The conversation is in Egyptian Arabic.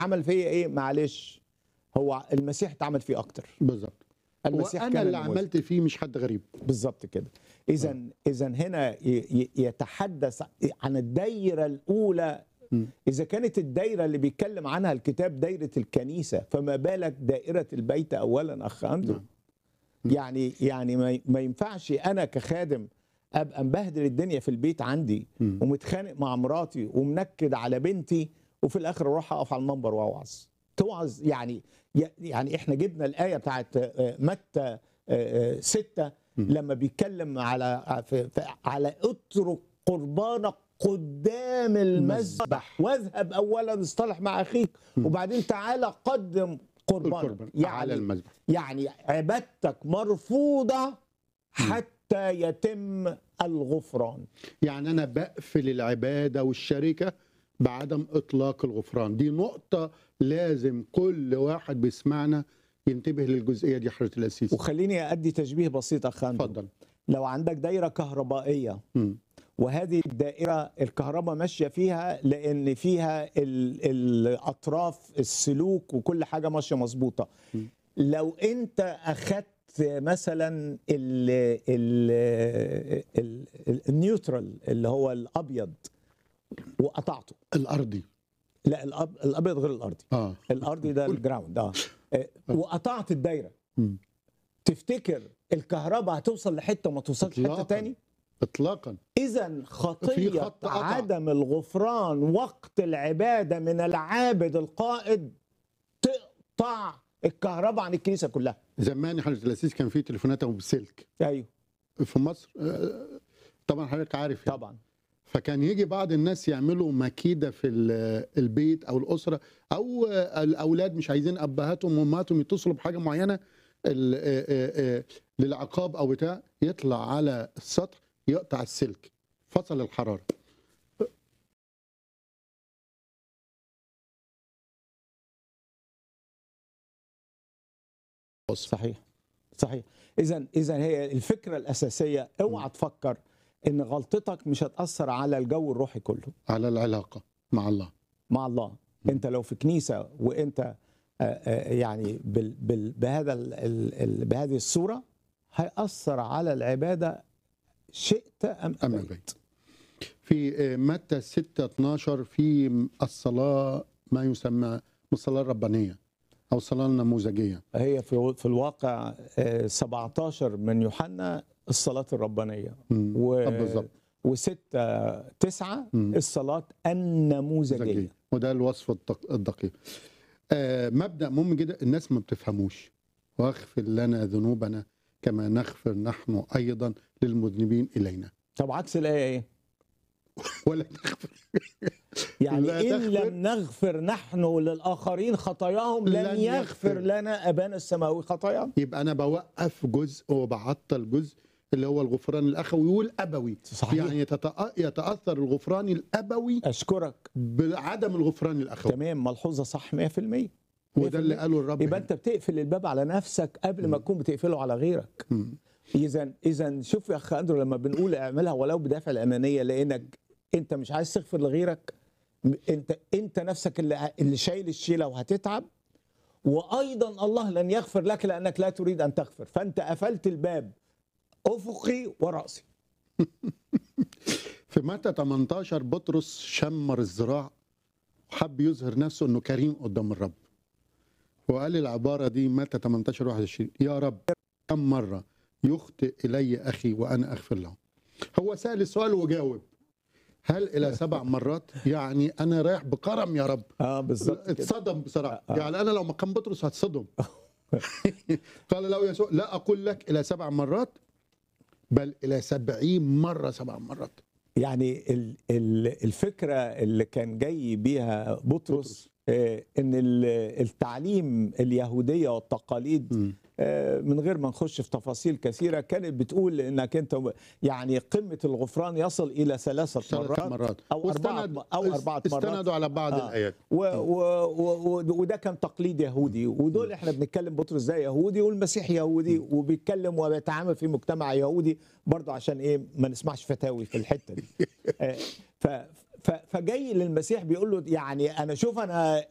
عمل فيا ايه معلش هو المسيح اتعمل فيه اكتر بالظبط المسيح وانا كان اللي النموذج. عملت فيه مش حد غريب بالظبط كده اذا اذا هنا ي- ي- يتحدث عن الدايره الاولى م. اذا كانت الدايره اللي بيتكلم عنها الكتاب دايره الكنيسه فما بالك دائره البيت اولا اخ اندرو نعم. يعني يعني ما ما ينفعش انا كخادم ابقى مبهدل الدنيا في البيت عندي م. ومتخانق مع مراتي ومنكد على بنتي وفي الاخر اروح اقف على المنبر واوعظ توعظ يعني يعني احنا جبنا الايه بتاعت آه، متى آه، آه، ستة لما بيتكلم على في- في- على اترك قربانك قدام المذبح واذهب اولا اصطلح مع اخيك وبعدين تعالى قدم قربانك القربان على يعني المذبح يعني عبادتك مرفوضه حتى يتم الغفران يعني انا بقفل العباده والشركه بعدم اطلاق الغفران دي نقطه لازم كل واحد بيسمعنا ينتبه للجزئيه دي حضره الاسيس وخليني ادي تشبيه بسيط اخ أندرو. اتفضل لو عندك دايره كهربائيه مم. وهذه الدائره الكهرباء ماشيه فيها لان فيها ال- الاطراف السلوك وكل حاجه ماشيه مظبوطه لو انت اخذت مثلا ال ال ال ال النيوترال اللي هو الابيض وقطعته الارضي لا الأب الابيض غير الارضي اه الارضي ده الجراوند اه آه، وقطعت الدايره مم. تفتكر الكهرباء هتوصل لحته وما توصلش حته إطلاقاً. تاني اطلاقا اذا في خطيه خط قطع. عدم الغفران وقت العباده من العابد القائد تقطع الكهرباء عن الكنيسه كلها زمان يا حضره الاسيس كان في تليفونات ابو بسلك ايوه في مصر آه، طبعا حضرتك عارف يعني. طبعا فكان يجي بعض الناس يعملوا مكيده في ال- البيت او الاسره او الاولاد مش عايزين ابهاتهم وامهاتهم يتصلوا بحاجه معينه ال- آه، آه، آه، للعقاب او بتاع يطلع على السطح يقطع السلك فصل الحراره صحيح صحيح اذا اذا هي الفكره الاساسيه اوعى تفكر ان غلطتك مش هتاثر على الجو الروحي كله على العلاقه مع الله مع الله انت لو في كنيسه وانت آه، آه، يعني بال بال بهذا ال ال ال بهذه الصوره هيأثر على العباده شئت ام أم ابيت أبيت. في آه، متى 6 12 في الصلاه ما يسمى الصلاه الربانيه او الصلاه النموذجيه هي في في الواقع آه، 17 من يوحنا الصلاه الربانيه مم. و آه، بالظبط وستة تسعة مم. الصلاة النموذجية ذكية. وده الوصف الدق- الدقيق آه مبدا مهم جدا الناس ما بتفهموش واغفر لنا ذنوبنا كما نغفر نحن ايضا للمذنبين الينا طب عكس الآية إيه؟ ولا تغفر يعني لا إن تغفر. لم نغفر نحن للآخرين خطاياهم لن لن يغفر يغفر. لنا أبانا السماوي خطاياهم يبقى انا بوقف جزء وبعطل جزء اللي هو الغفران الاخوي والابوي صحيح. يعني يتتأ- يتاثر الغفران الابوي أشكرك بعدم الغفران الاخوي تمام ملحوظة صح 100% وده اللي قاله الرب يبقى هنا. أنت بتقفل الباب على نفسك قبل ما تكون بتقفله على غيرك مم. اذا اذا شوف يا اخ اندرو لما بنقول اعملها ولو بدافع الانانيه لانك انت مش عايز تغفر لغيرك م- انت انت نفسك اللي اللي شايل الشيله وهتتعب وايضا الله لن يغفر لك لانك لا تريد ان تغفر فانت قفلت الباب افقي وراسي في متى 18 بطرس شمر الذراع وحب يظهر نفسه انه كريم قدام الرب وقال العباره دي متى 18 21 يا رب كم مره يخطئ الي اخي وانا اغفر له هو سال السؤال وجاوب هل الى سبع مرات يعني انا رايح بكرم يا رب اه بالظبط كده. اتصدم بصراحه آه. يعني انا لو مكان بطرس هتصدم قال له يسوع لا اقول لك الى سبع مرات بل الى سبعين مره سبع مرات يعني ال- ال- الفكره اللي كان جاي بيها بطرس آه، ان ال- التعليم اليهوديه والتقاليد مم. آه، من غير ما نخش في تفاصيل كثيره كانت بتقول انك انت يعني قمه الغفران يصل الى ثلاثه ثلاث مرات مرات او اربعه واستند- او اربعه مرات استندوا على بعض آه. الايات و و و وده كان تقليد يهودي ودول احنا بنتكلم بطرس ده يهودي والمسيح يهودي وبيتكلم وبيتعامل في مجتمع يهودي برضه عشان ايه ما نسمعش فتاوي في الحته دي آه، ف ف- فجاي للمسيح بيقول له يعني انا شوف انا